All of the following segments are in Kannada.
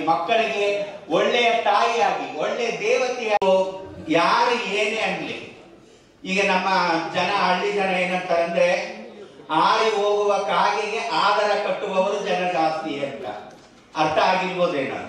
ಮಕ್ಕಳಿಗೆ ಒಳ್ಳೆಯ ತಾಯಿಯಾಗಿ ಒಳ್ಳೆಯ ದೇವತೆಯಾಗಿ ಯಾರು ಏನೇ ಅನ್ಲಿ ಈಗ ನಮ್ಮ ಜನ ಹಳ್ಳಿ ಜನ ಏನಂತಾರೆ ಅಂದ್ರೆ ಆರಿ ಹೋಗುವ ಕಾಗೆಗೆ ಆದರ ಕಟ್ಟುವವರು ಜನ ಜಾಸ್ತಿ ಅಂತ ಅರ್ಥ ಆಗಿರ್ಬೋದೇನೋ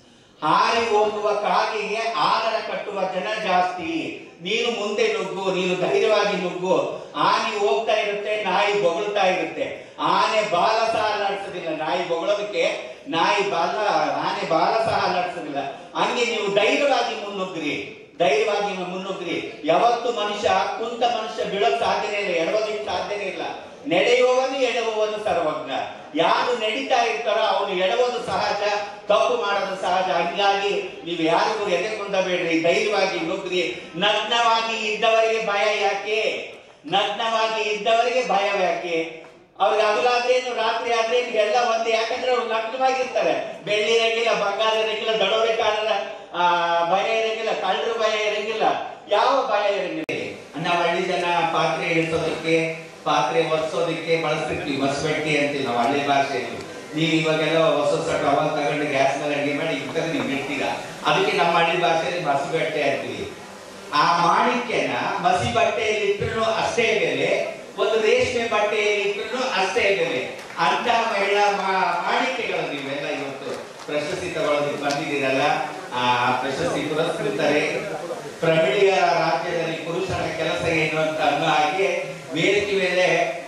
ಹಾರಿ ಹೋಗುವ ಕಾಗೆಗೆ ಆದರ ಕಟ್ಟುವ ಜನ ಜಾಸ್ತಿ ನೀನು ಮುಂದೆ ನುಗ್ಗು ನೀನು ಧೈರ್ಯವಾಗಿ ನುಗ್ಗು ಆನೆ ಹೋಗ್ತಾ ಇರುತ್ತೆ ನಾಯಿ ಬೊಗಳ್ತಾ ಇರುತ್ತೆ ಆನೆ ಬಾಲ ಸಹ ಅಲ್ಲಾಡ್ಸೋದಿಲ್ಲ ನಾಯಿ ಬೊಗಳೋದಕ್ಕೆ ನಾಯಿ ಬಾಲ ಆನೆ ಬಾಲ ಸಹ ಅಲ್ಲಾಡ್ಸೋದಿಲ್ಲ ಹಂಗೆ ನೀವು ಧೈರ್ಯವಾಗಿ ಮುನ್ನುಗ್ಗ್ರಿ ಧೈರ್ಯವಾಗಿ ಮುನ್ನುಗ್ಗ್ರಿ ಯಾವತ್ತು ಮನುಷ್ಯ ಕುಂತ ಮನುಷ್ಯ ಬೀಳೋಕ್ ಸಾಧ್ಯನೇ ಇಲ್ಲ ಎಡವೋದಕ್ಕೆ ಸಾಧ್ಯನೇ ಇಲ್ಲ ನಡೆಯುವವನು ಎಡವುವನು ಸರ್ವಜ್ಞ ಯಾರು ನಡೀತಾ ಇರ್ತಾರೋ ಅವನು ಎಡವುದು ಸಹಜ ತಪ್ಪು ಮಾಡೋದು ಸಹಜ ಹಂಗಾಗಿ ನೀವು ಯಾರಿಗೂ ಎದೆಕೊಂಡಬೇಡ್ರಿ ಧೈರ್ಯವಾಗಿ ನುಗ್ಗ್ರಿ ನಗ್ನವಾಗಿ ಇದ್ದವರಿಗೆ ಭಯ ಯಾಕೆ ನಗ್ನವಾಗಿ ಇದ್ದವರಿಗೆ ಭಯ ಯಾಕೆ ಅವ್ರಿಗೆ ಹಗಲಾದ್ರೇನು ರಾತ್ರಿ ಆದ್ರೇನು ಎಲ್ಲ ಒಂದೇ ಯಾಕಂದ್ರೆ ಅವ್ರು ನಗ್ನವಾಗಿರ್ತಾರೆ ಬೆಳ್ಳಿ ಇರಂಗಿಲ್ಲ ಬಂಗಾರ ಇರಂಗಿಲ್ಲ ದಡೋರೆ ಕಾಲದ ಆ ಭಯ ಇರಂಗಿಲ್ಲ ಕಳ್ಳರು ಭಯ ಇರಂಗಿಲ್ಲ ಯಾವ ಭಯ ಇರಂಗಿಲ್ಲ ನಾವು ಹಳ್ಳಿ ಜನ ಪಾತ್ರೆ ಇಳಿಸೋದಕ್ಕೆ ಪಾತ್ರೆ ಒರೆಸೋದಕ್ಕೆ ಬಳಸ್ತಿರ್ತೀವಿ ಮಸ್ಬೆಟ್ಟಿ ಅಂತೀವಿ ನಾವು ಹಳ್ಳಿ ಭಾಷೆಯಲ್ಲಿ ನೀವು ಇವಾಗೆಲ್ಲ ಹೊಸ ಹೊಸ ಟವಲ್ ತಗೊಂಡು ಗ್ಯಾಸ್ ಮೇಲೆ ಅಡಿಗೆ ಮಾಡಿ ಇವಾಗ ನೀವು ಇಡ್ತೀರಾ ಅದಕ್ಕೆ ನಮ್ಮ ಹಳ್ಳಿ ಭಾಷೆಯಲ್ಲಿ ಮಸ್ಬೆಟ್ಟೆ ಅಂತೀವಿ ಆ ಮಾಣಿಕ್ಯನ ಮಸಿ ಬಟ್ಟೆಯಲ್ಲಿ ಇಟ್ಟರು ಅಷ್ಟೇ ಬೆಲೆ ಒಂದು ರೇಷ್ಮೆ ಬಟ್ಟೆಯಲ್ಲಿ ಇಟ್ಟರು ಅಷ್ಟೇ ಬೆಲೆ ಅಂತ ಮಹಿಳಾ ಮಾ- ಮಾಣಿಕ್ಯಗಳು ನೀವೆಲ್ಲ ಇವತ್ತು ಪ್ರಶಸ್ತಿ ತಗೊಳ್ಳೋದಕ್ಕೆ ಬಂದಿದ್ದೀರಲ್ಲ ಆ ಪ್ರಶಸ್ತಿ ಪುರಸ್ಕೃತರೆ ಪ್ರಮಿಳಿಯ ರಾಜ್ಯದಲ್ಲಿ ಪುರುಷನ ಕೆಲಸ ಏನು ಅಂತ ಅನ್ನೋ ಹಾಗೆ ವೇದಿಕೆ ಮೇಲೆ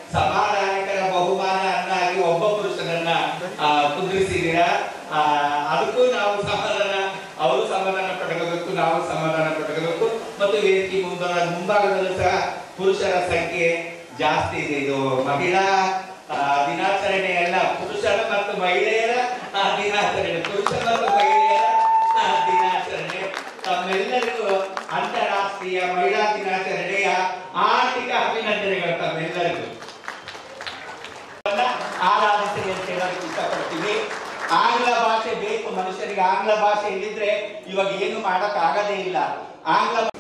ಸಮಾಧಾನಕರ ಬಹುಮಾನ ಅನ್ನಾಗಿ ಒಬ್ಬ ಪುರುಷನನ್ನ ಆ, ಕುಂದಿರಿಸಿದ್ದೀರಾ ಆ, ಅದಕ್ಕೂ ನಾವು ಸಮಾಧಾನ ಅವರು ಸಮಾಧಾನ ಪಡ್ಕೋಬೇಕು ನಾವು ಸಮಾಧಾನ ಪಡ್ಕೋಬೇಕು ಮತ್ತು ವೇದಿಕೆ ಮುಂದ ಮುಂಭಾಗದಲ್ಲೂ ಸಹ ಪುರುಷರ ಸಂಖ್ಯೆ ಜಾಸ್ತಿ ಇದೆ ಇದು ಮಹಿಳಾ ಆ, ದಿನಾಚರಣೆ ಅಲ್ಲ ಪುರುಷರ ಮತ್ತು ಮಹಿಳೆಯರ ಆ, ದಿನಾಚರಣೆ ಪುರುಷ ಮತ್ತು ಮಹಿಳೆಯರ ಆ, ದಿನಾಚರಣೆ ತಮ್ಮೆಲ್ಲರಿಗೂ ಅಂತಾರಾಷ್ಟ್ರೀಯ ಮಹಿಳಾ ದಿನಾಚರಣೆಯ ಆರ್ಥಿಕ ಅಭಿನಂದನೆಗಳು ತಮ್ಮೆಲ್ಲರಿಗೂ ಆರಾಧಿಸಿ ಅಂತ ಹೇಳೋದಕ್ಕೆ ಇಷ್ಟಪಡ್ತೀನಿ ಆಂಗ್ಲ ಭಾಷೆ ಬೇಕು ಮನುಷ್ಯರಿಗೆ ಆಂಗ್ಲ ಭಾಷೆ ಇಲ್ಲಿದ್ರೆ ಇವಾಗ ಏನು ಮಾಡಕ್ ಆಗದೇ ಇಲ್ಲ ಆಂಗ್ಲ